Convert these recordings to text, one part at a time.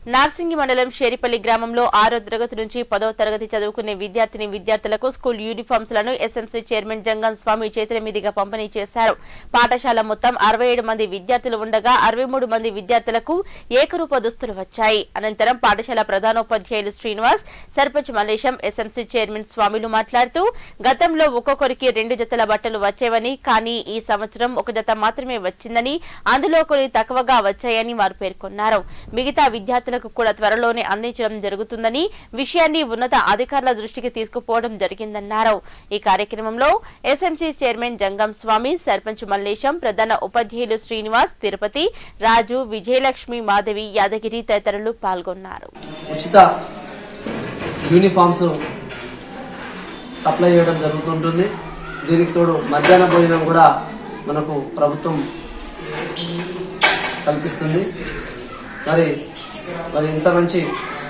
నార్సింగి మండలం షేరిపల్లి గ్రామంలో ఆరో తరగతి నుంచి పదో తరగతి చదువుకునే విద్యార్థిని విద్యార్థులకు స్కూల్ యూనిఫామ్స్ లను ఎస్ఎంసీ చైర్మన్ జంగం స్వామి చేతుల మీదుగా పంపిణీ చేశారు పాఠశాల మొత్తం అరవై ఏడు మంది విద్యార్థులు ఉండగా అరవై మూడు మంది విద్యార్థులకు ఏకరూప దుస్తులు వచ్చాయి అనంతరం పాఠశాల ప్రధానోపాధ్యాయులు శ్రీనివాస్ సర్పంచ్ మల్లేశం ఎస్ఎంసీ చైర్మన్ స్వామిలు మాట్లాడుతూ గతంలో ఒక్కొక్కరికి రెండు జతల బట్టలు వచ్చేవని కానీ ఈ సంవత్సరం ఒక జత మాత్రమే వచ్చిందని అందులో కొన్ని తక్కువగా వచ్చాయని వారు పేర్కొన్నారు మిగతా విద్యార్థులకు కూడా త్వరలోనే అందించడం జరుగుతుందని విషయాన్ని ఉన్నత అధికారుల దృష్టికి తీసుకుపోవడం జరిగిందన్నారు ఈ కార్యక్రమంలో ఎస్ఎంసీ చైర్మన్ జంగం స్వామి సర్పంచ్ మల్లేశం ప్రధాన ఉపాధ్యాయులు శ్రీనివాస్ తిరుపతి రాజు విజయలక్ష్మి మాధవి యాదగిరి తదితరులు పాల్గొన్నారు ఉచిత యూనిఫామ్స్ సప్లై చేయడం జరుగుతుంటుంది దీనికి తోడు మధ్యాహ్న భోజనం కూడా మనకు ప్రభుత్వం కల్పిస్తుంది మరి మరి ఇంత మంచి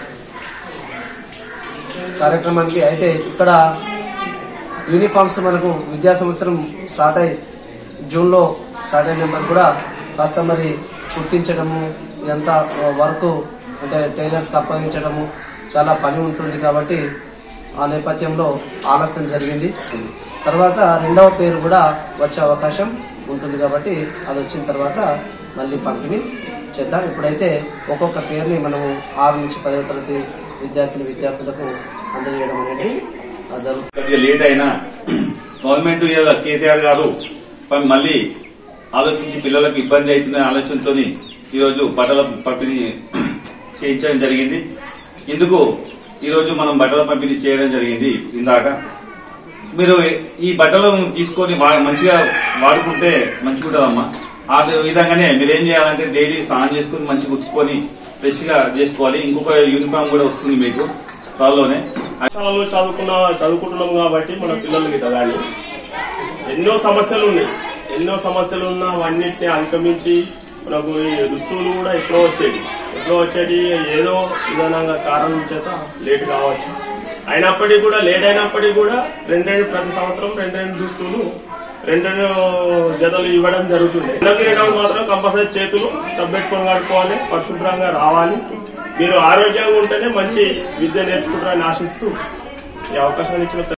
కార్యక్రమానికి అయితే ఇక్కడ యూనిఫామ్స్ మనకు విద్యా సంవత్సరం స్టార్ట్ అయి జూన్లో స్టార్ట్ అయినప్పుడు కూడా కాస్త మరి కుట్టించడము ఇదంతా వర్క్ అంటే టైలర్స్కి అప్పగించడము చాలా పని ఉంటుంది కాబట్టి ఆ నేపథ్యంలో ఆలస్యం జరిగింది తర్వాత రెండవ పేరు కూడా వచ్చే అవకాశం ఉంటుంది కాబట్టి అది వచ్చిన తర్వాత మళ్ళీ పంపిణీ చేద్దాం ఇప్పుడైతే ఒక్కొక్క పేరుని మనము ఆరు నుంచి పదవ తరగతి విద్యార్థిని విద్యార్థులకు అందజేయడం అనేది ఆ, జరుగుతుంది కొద్దిగా లేట్ అయినా గవర్నమెంట్ ఇవాళ కేసీఆర్ గారు ప- మళ్ళీ ఆలోచించి పిల్లలకు ఇబ్బంది అవుతుందనే ఆలోచనతో ఈరోజు బట్టల పంపిణీ చేయించడం జరిగింది ఇందుకు ఈరోజు మనం బట్టల పంపిణీ చేయడం జరిగింది ఇందాక మీరు ఈ బట్టలను తీసుకొని వా- మంచిగా వాడుకుంటే మంచిగుంటుందమ్మా ఆ విధంగానే మీరు ఏం చేయాలంటే డైలీ స్నానం చేసుకుని మంచిగా ఉతుక్కొని ఫ్రెష్ గా చేసుకోవాలి ఇంకొక యూనిఫామ్ కూడా వస్తుంది మీకు త్వరలోనే పాఠశాలలో చదువుకున్న చదువుకుంటున్నాం కాబట్టి మన పిల్లలకి కదా కానీ ఎన్నో సమస్యలు ఉన్నాయి ఎన్నో సమస్యలు ఉన్నా అవన్నిటిని అధిగమించి మనకు ఈ దుస్తులు కూడా ఎప్పుడో వచ్చేది ఎప్పుడో వచ్చేది ఏదో విధానంగా కారణం చేత లేట్ కావచ్చు అయినప్పటికీ కూడా లేట్ అయినప్పటికీ కూడా రెండు రెండు ప్రతి సంవత్సరం రెండు రెండు దుస్తులు రెండు రెండు జతలు ఇవ్వడం జరుగుతుంది ఎండకు మాత్రం కంపల్సరీ చేతులు చబ్బెట్టుకొని కడుక్కోవాలి పరిశుభ్రంగా రావాలి మీరు ఆరోగ్యంగా ఉంటేనే మంచి విద్య నేర్చుకుంటారని ఆశిస్తూ ఈ అవకాశాన్ని ఇచ్చిన